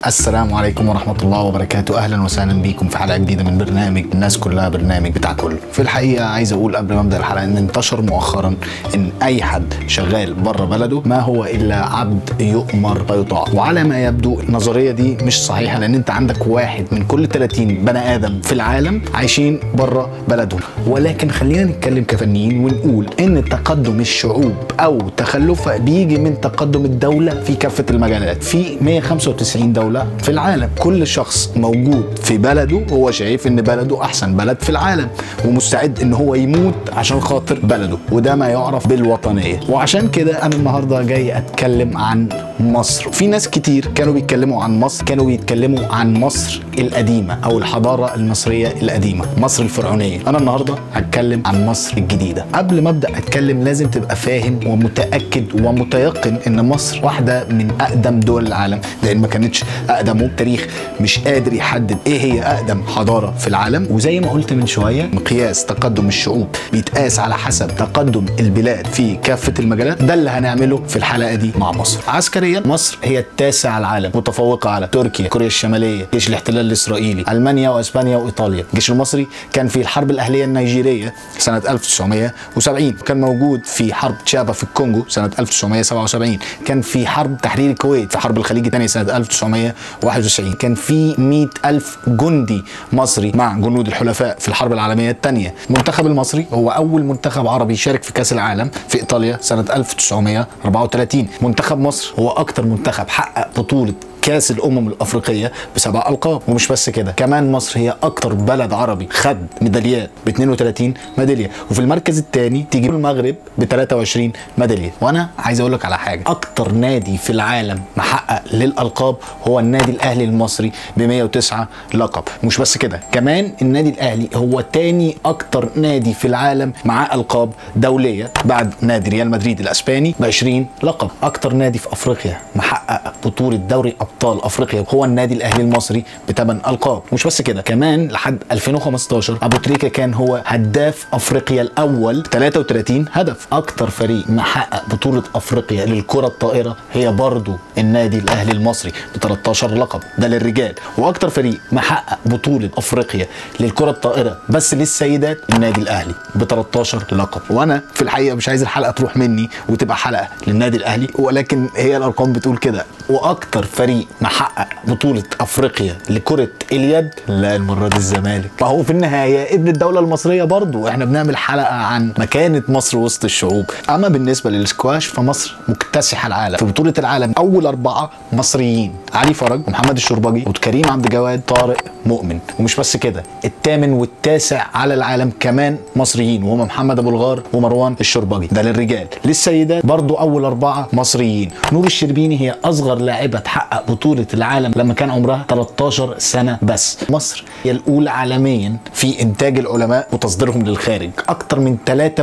السلام عليكم ورحمة الله وبركاته أهلا وسهلا بيكم في حلقة جديدة من برنامج الناس كلها برنامج بتاع كله في الحقيقة عايز أقول قبل ما أبدأ الحلقة إن انتشر مؤخرا إن أي حد شغال بره بلده ما هو إلا عبد يؤمر ويطاع وعلى ما يبدو النظرية دي مش صحيحة لأن أنت عندك واحد من كل 30 بني آدم في العالم عايشين بره بلدهم ولكن خلينا نتكلم كفنيين ونقول إن تقدم الشعوب أو تخلفها بيجي من تقدم الدولة في كافة المجالات في 195 دولة في العالم كل شخص موجود في بلده هو شايف ان بلده احسن بلد في العالم ومستعد ان هو يموت عشان خاطر بلده وده ما يعرف بالوطنيه وعشان كده انا النهارده جاي اتكلم عن مصر في ناس كتير كانوا بيتكلموا عن مصر كانوا بيتكلموا عن مصر القديمه او الحضاره المصريه القديمه مصر الفرعونيه انا النهارده هتكلم عن مصر الجديده قبل ما ابدا اتكلم لازم تبقى فاهم ومتاكد ومتيقن ان مصر واحده من اقدم دول العالم لان ما كانتش اقدم والتاريخ مش قادر يحدد ايه هي اقدم حضاره في العالم وزي ما قلت من شويه مقياس تقدم الشعوب بيتقاس على حسب تقدم البلاد في كافه المجالات ده اللي هنعمله في الحلقه دي مع مصر عسكريا مصر هي التاسع على العالم متفوقه على تركيا كوريا الشماليه جيش الاحتلال الاسرائيلي المانيا واسبانيا وايطاليا الجيش المصري كان في الحرب الاهليه النيجيريه سنه 1970 كان موجود في حرب تشابا في الكونغو سنه 1977 كان في حرب تحرير الكويت في حرب الخليج الثانيه سنه 1991 كان في 100 ألف جندي مصري مع جنود الحلفاء في الحرب العالمية الثانية المنتخب المصري هو أول منتخب عربي يشارك في كأس العالم في إيطاليا سنة 1934 منتخب مصر هو أكتر منتخب حقق بطولة كاس الامم الافريقيه بسبع القاب ومش بس كده كمان مصر هي اكتر بلد عربي خد ميداليات ب 32 ميداليه وفي المركز الثاني تيجي المغرب ب 23 ميداليه وانا عايز اقول لك على حاجه اكتر نادي في العالم محقق للالقاب هو النادي الاهلي المصري ب 109 لقب مش بس كده كمان النادي الاهلي هو تاني اكتر نادي في العالم معاه القاب دوليه بعد نادي ريال مدريد الاسباني ب 20 لقب اكتر نادي في افريقيا محقق بطوله دوري ابطال افريقيا هو النادي الاهلي المصري بثمان القاب مش بس كده كمان لحد 2015 ابو تريكه كان هو هداف افريقيا الاول 33 هدف اكتر فريق محقق بطوله افريقيا للكره الطائره هي برضو النادي الاهلي المصري ب 13 لقب ده للرجال واكتر فريق محقق بطوله افريقيا للكره الطائره بس للسيدات النادي الاهلي ب 13 لقب وانا في الحقيقه مش عايز الحلقه تروح مني وتبقى حلقه للنادي الاهلي ولكن هي الارقام بتقول كده واكتر فريق محقق بطولة افريقيا لكرة اليد لا المرة دي الزمالك فهو في النهاية ابن الدولة المصرية برضو احنا بنعمل حلقة عن مكانة مصر وسط الشعوب اما بالنسبة للسكواش فمصر مكتسحة العالم في بطولة العالم اول اربعة مصريين علي فرج ومحمد الشربجي وكريم عبد الجواد طارق مؤمن ومش بس كده الثامن والتاسع على العالم كمان مصريين وهم محمد ابو الغار ومروان الشربجي ده للرجال للسيدات برضو اول اربعة مصريين نور الشربيني هي اصغر لاعبة تحقق بطولة العالم لما كان عمرها 13 سنة بس مصر هي الأولى عالميا في إنتاج العلماء وتصديرهم للخارج أكتر من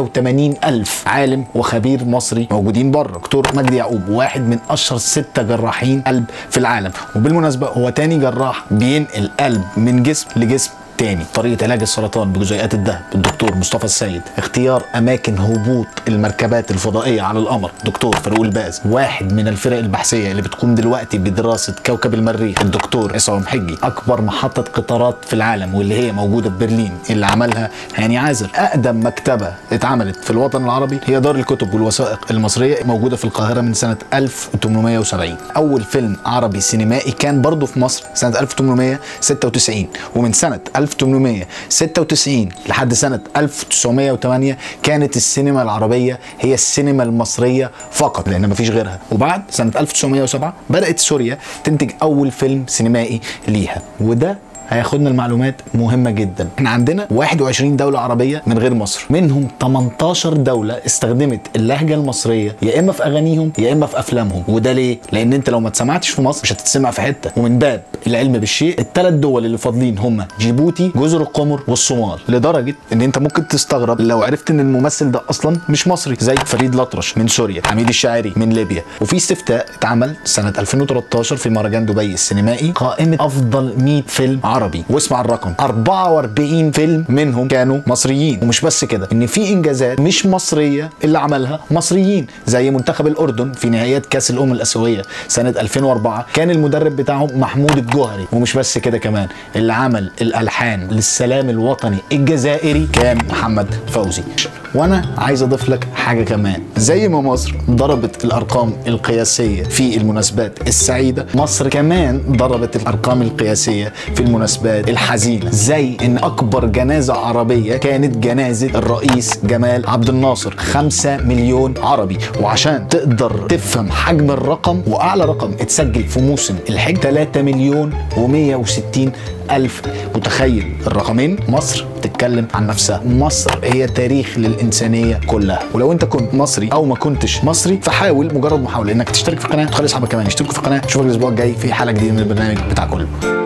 83 ألف عالم وخبير مصري موجودين بره دكتور مجدي يعقوب واحد من أشهر ستة جراحين قلب في العالم وبالمناسبة هو تاني جراح بينقل قلب من جسم لجسم تاني طريقة علاج السرطان بجزيئات الدهب الدكتور مصطفى السيد اختيار أماكن هبوط المركبات الفضائية على القمر دكتور فاروق الباز واحد من الفرق البحثية اللي بتقوم دلوقتي بدراسة كوكب المريخ الدكتور عصام حجي أكبر محطة قطارات في العالم واللي هي موجودة في برلين اللي عملها هاني عازر أقدم مكتبة اتعملت في الوطن العربي هي دار الكتب والوثائق المصرية موجودة في القاهرة من سنة 1870 أول فيلم عربي سينمائي كان برضه في مصر سنة 1896 ومن سنة 1896 لحد سنة 1908 كانت السينما العربية هي السينما المصرية فقط لأن مفيش غيرها وبعد سنة 1907 بدأت سوريا تنتج أول فيلم سينمائي ليها وده هياخدنا المعلومات مهمة جدا احنا عندنا 21 دولة عربية من غير مصر منهم 18 دولة استخدمت اللهجة المصرية يا اما في اغانيهم يا اما في افلامهم وده ليه لان انت لو ما اتسمعتش في مصر مش هتتسمع في حتة ومن باب العلم بالشيء الثلاث دول اللي فاضلين هم جيبوتي جزر القمر والصومال لدرجة ان انت ممكن تستغرب لو عرفت ان الممثل ده اصلا مش مصري زي فريد الأطرش من سوريا حميد الشاعري من ليبيا وفي استفتاء اتعمل سنة 2013 في مهرجان دبي السينمائي قائمة افضل 100 فيلم عربي عربي واسمع الرقم 44 فيلم منهم كانوا مصريين ومش بس كده ان في انجازات مش مصريه اللي عملها مصريين زي منتخب الاردن في نهائيات كاس الامم الاسيويه سنه 2004 كان المدرب بتاعهم محمود الجوهري ومش بس كده كمان اللي عمل الالحان للسلام الوطني الجزائري كان محمد فوزي وانا عايز اضيف لك حاجه كمان زي ما مصر ضربت الارقام القياسيه في المناسبات السعيده مصر كمان ضربت الارقام القياسيه في المناسبات الحزينه زي ان اكبر جنازه عربيه كانت جنازه الرئيس جمال عبد الناصر 5 مليون عربي وعشان تقدر تفهم حجم الرقم واعلى رقم اتسجل في موسم الحج 3 مليون و160 ألف متخيل الرقمين مصر بتتكلم عن نفسها مصر هي تاريخ للإنسانية كلها ولو أنت كنت مصري أو ما كنتش مصري فحاول مجرد محاولة إنك تشترك في القناة وتخلي أصحابك كمان يشتركوا في القناة نشوفك الأسبوع الجاي في حلقة جديدة من البرنامج بتاع كله